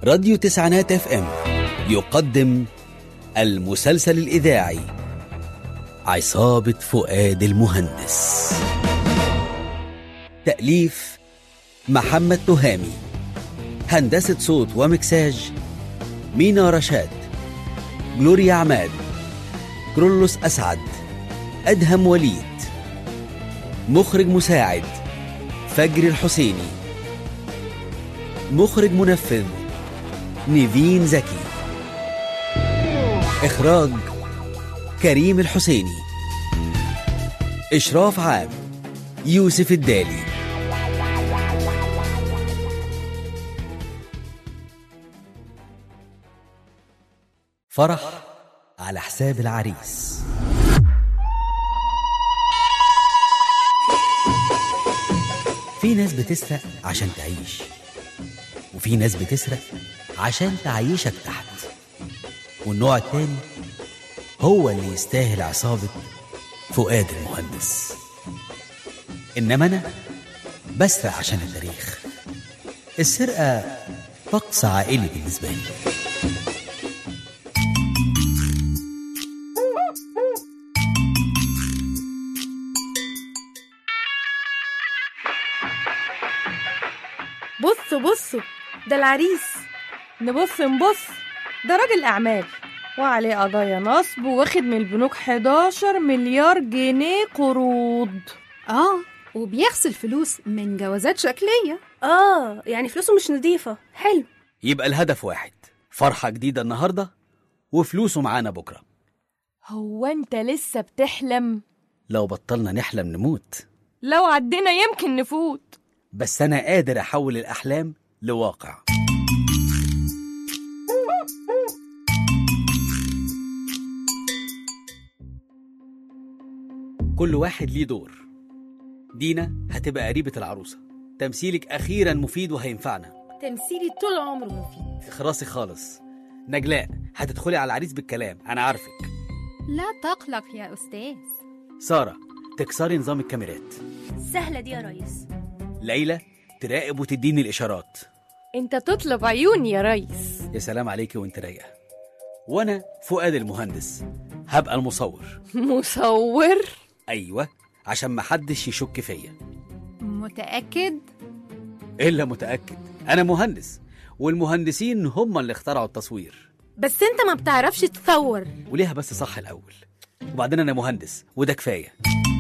راديو تسعينات اف ام يقدم المسلسل الإذاعي عصابة فؤاد المهندس تأليف محمد تهامي هندسة صوت ومكساج مينا رشاد جلوريا عماد كرولوس أسعد أدهم وليد مخرج مساعد فجر الحسيني مخرج منفذ نيفين زكي إخراج كريم الحسيني إشراف عام يوسف الدالي فرح على حساب العريس في ناس بتسرق عشان تعيش وفي ناس بتسرق عشان تعيشك تحت والنوع التاني هو اللي يستاهل عصابة فؤاد المهندس إنما أنا بسرق عشان التاريخ السرقة طقس عائلي بالنسبة لي بصوا بصوا ده العريس نبص نبص ده راجل أعمال وعليه قضايا نصب واخد من البنوك 11 مليار جنيه قروض اه وبيغسل فلوس من جوازات شكلية اه يعني فلوسه مش نظيفة حلو يبقى الهدف واحد فرحة جديدة النهاردة وفلوسه معانا بكرة هو انت لسه بتحلم لو بطلنا نحلم نموت لو عدينا يمكن نفوت بس أنا قادر أحول الأحلام لواقع كل واحد ليه دور دينا هتبقى قريبة العروسة تمثيلك أخيرا مفيد وهينفعنا تمثيلي طول عمره مفيد اخراسي خالص نجلاء هتدخلي على العريس بالكلام أنا عارفك لا تقلق يا أستاذ سارة تكسري نظام الكاميرات سهلة دي يا ريس ليلى تراقب وتديني الإشارات انت تطلب عيوني يا ريس يا سلام عليكي وانت رايقة وأنا فؤاد المهندس هبقى المصور مصور أيوة عشان محدش يشك فيا متأكد إلا متأكد أنا مهندس والمهندسين هم اللي اخترعوا التصوير بس انت ما بتعرفش تصور وليها بس صح الأول وبعدين أنا مهندس وده كفاية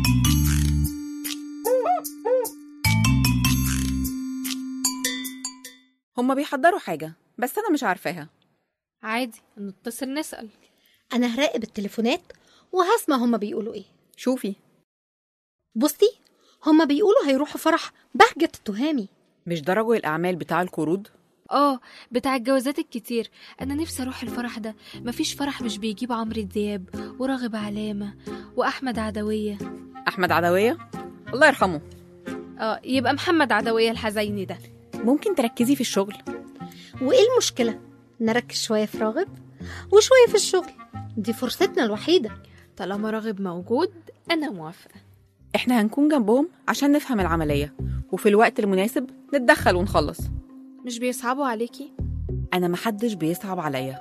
هما بيحضروا حاجة بس أنا مش عارفاها عادي نتصل نسأل انا هراقب التليفونات وهسمع هما بيقولوا ايه شوفي بصي هما بيقولوا هيروحوا فرح بهجة التهامي مش ده رجل الأعمال بتاع القروض اه بتاع الجوازات الكتير انا نفسي اروح الفرح ده مفيش فرح مش بيجيب عمرو دياب وراغب علامة واحمد عدوية أحمد عدوية الله يرحمه اه يبقى محمد عدوية الحزيني ده ممكن تركزي في الشغل وايه المشكلة نركز شوية في راغب وشوية في الشغل دي فرصتنا الوحيدة طالما راغب موجود انا موافقة إحنا هنكون جنبهم عشان نفهم العملية وفي الوقت المناسب نتدخل ونخلص مش بيصعبوا عليكي أنا محدش بيصعب عليا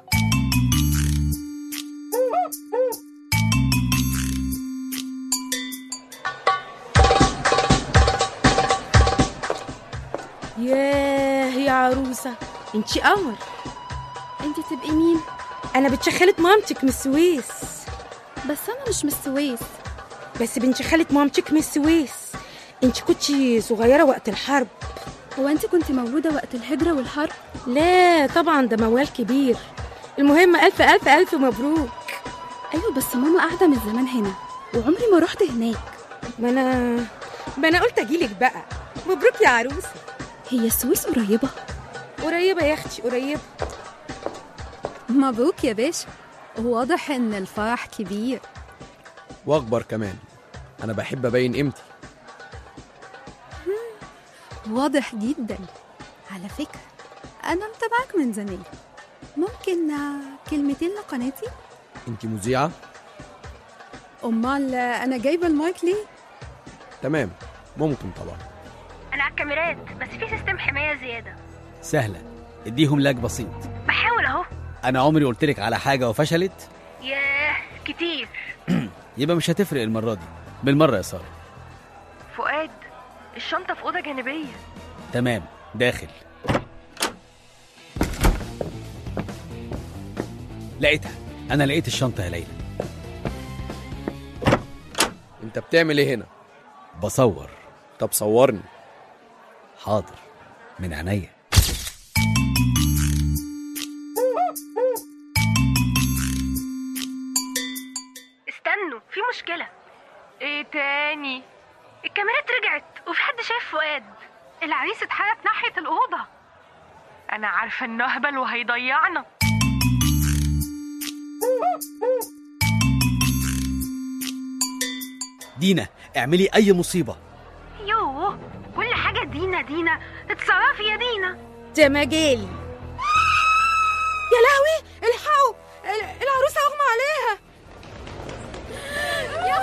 ياه يا عروسة انتي قمر انت تبقي مين انا بنت خالة مامتك من السويس بس انا مش من السويس بس بنت خالة مامتك من السويس انتي كنتي صغيرة وقت الحرب هو انت كنت مولوده وقت الهجره والحرب لا طبعا ده موال كبير المهم ألف ألف ألف مبروك ايوه بس ماما قاعده من زمان هنا وعمري ما رحت هناك ما أنا ما أنا قلت أجيلك بقى مبروك يا عروسة هي السويس قريبه قريبة يا أختي قريبة مبروك يا باشا واضح ان الفرح كبير واكبر كمان انا بحب ابين قيمتي واضح جدا على فكرة أنا متابعك من زمان ممكن آه، كلمتين لقناتي انت مذيعه أمال آه، أنا جايبة المايك ليه؟ تمام ممكن طبعا انا على الكاميرات بس في سيستم حماية زيادة سهلة اديهم لاج بسيط بحاول اهو انا عمري قلت لك على حاجه وفشلت ياه كتير يبقى مش هتفرق المره دي بالمره يا ساره فؤاد الشنطة في أوضة جانبية تمام داخل لقيتها انا لقيت الشنطه يا ليلى انت بتعمل ايه هنا بصور طب صورني حاضر من عينيا استنوا في مشكلة ايه تاني الكاميرات رجعت وفي حد شايف فؤاد العريس اتحرك ناحية الأوضة أنا عارفة إنه أهبل وهيضيعنا دينا اعملي اي مصيبه يوه كل حاجة دينا دينا اتصرفي يا دينا جماجيلي يا لهوي الحقوا ال- العروسة أغمى عليها يا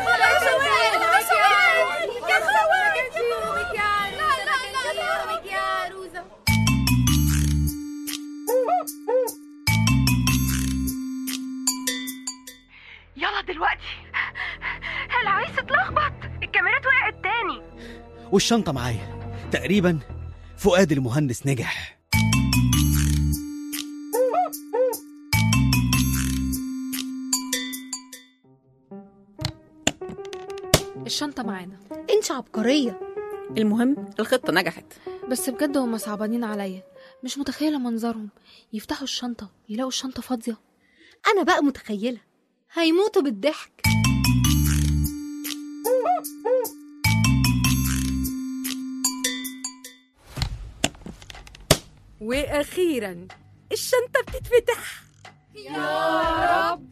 يلا دلوقتي العريس اتلخبط الكاميرات وقعت تاني والشنطه معايا تقريبا فؤاد المهندس نجح الشنطة معانا انت عبقرية المهم الخطة نجحت بس بجد هما صعبانين عليا مش متخيلة منظرهم يفتحوا الشنطة يلاقوا الشنطة فاضية أنا بقى متخيلة هيموتوا بالضحك وأخيرا الشنطة بتتفتح يا رب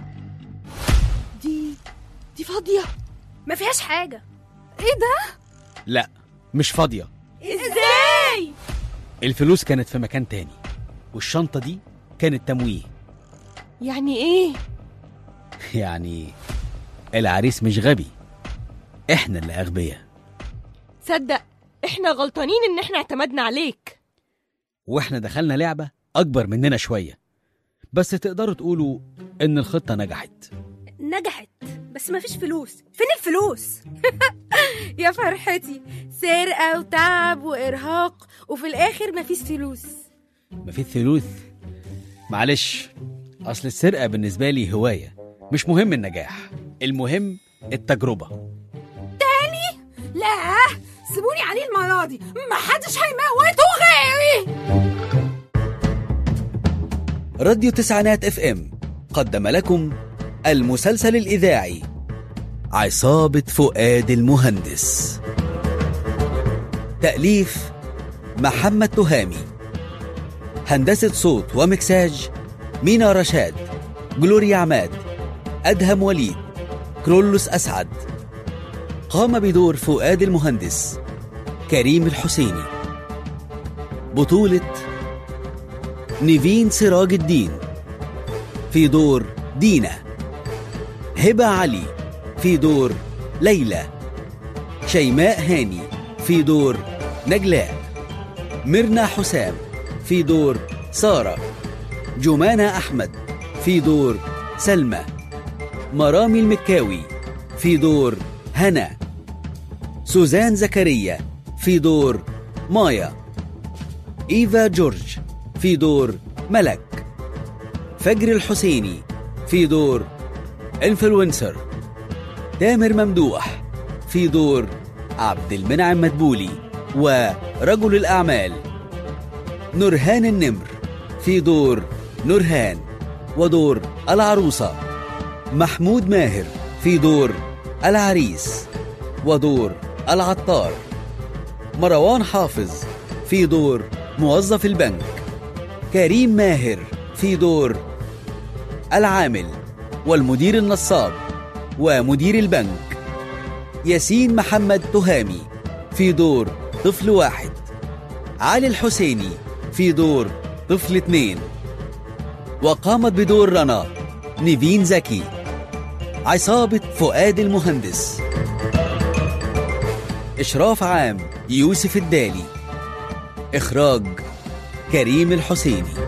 دي دي فاضية ما فيهاش حاجة لا مش فاضيه ازاي الفلوس كانت في مكان تاني والشنطه دي كانت تمويه يعني إيه يعني العريس مش غبي احنا اللي اغبياء تصدق إحنا غلطانين إن إحنا اعتمدنا عليك واحنا دخلنا لعبه اكبر مننا شويه بس تقدروا تقولوا ان الخطه نجحت نجحت بس ما فيش فلوس فين الفلوس يا فرحتي سرقة وتعب وإرهاق وفي الآخر مفيش فلوس مفيش ثلوث معلش اصل السرقه بالنسبه لي هوايه مش مهم النجاح المهم التجربه لا سيبوني عليه المرة دي محدش هيموته غيري راديو تسعينات اف ام قدم لكم المسلسل الاذاعي عصابه فؤاد المهندس تاليف محمد تهامي هندسه صوت ومكساج مينا رشاد جلوريا عماد ادهم وليد كرولوس اسعد قام بدور فؤاد المهندس كريم الحسيني بطوله نيفين سراج الدين في دور دينا هبة علي في دور ليلى شيماء هاني في دور نجلاء ميرنا حسام في دور سارة جمانة أحمد في دور سلمى مرامي المكاوي في دور هنا سوزان زكريا في دور مايا إيفا جورج في دور ملك فجر الحسيني في دور انفلونسر تامر ممدوح في دور عبد المنعم مدبولي ورجل الأعمال نورهان النمر في دور نورهان ودور العروسة محمود ماهر في دور العريس ودور العطار مروان حافظ في دور موظف البنك كريم ماهر في دور العامل والمدير النصاب ومدير البنك ياسين محمد تهامي في دور طفل واحد علي الحسيني في دور طفل اتنين وقامت بدور رنا نيفين زكي عصابة فؤاد المهندس إشراف عام يوسف الدالي إخراج كريم الحسيني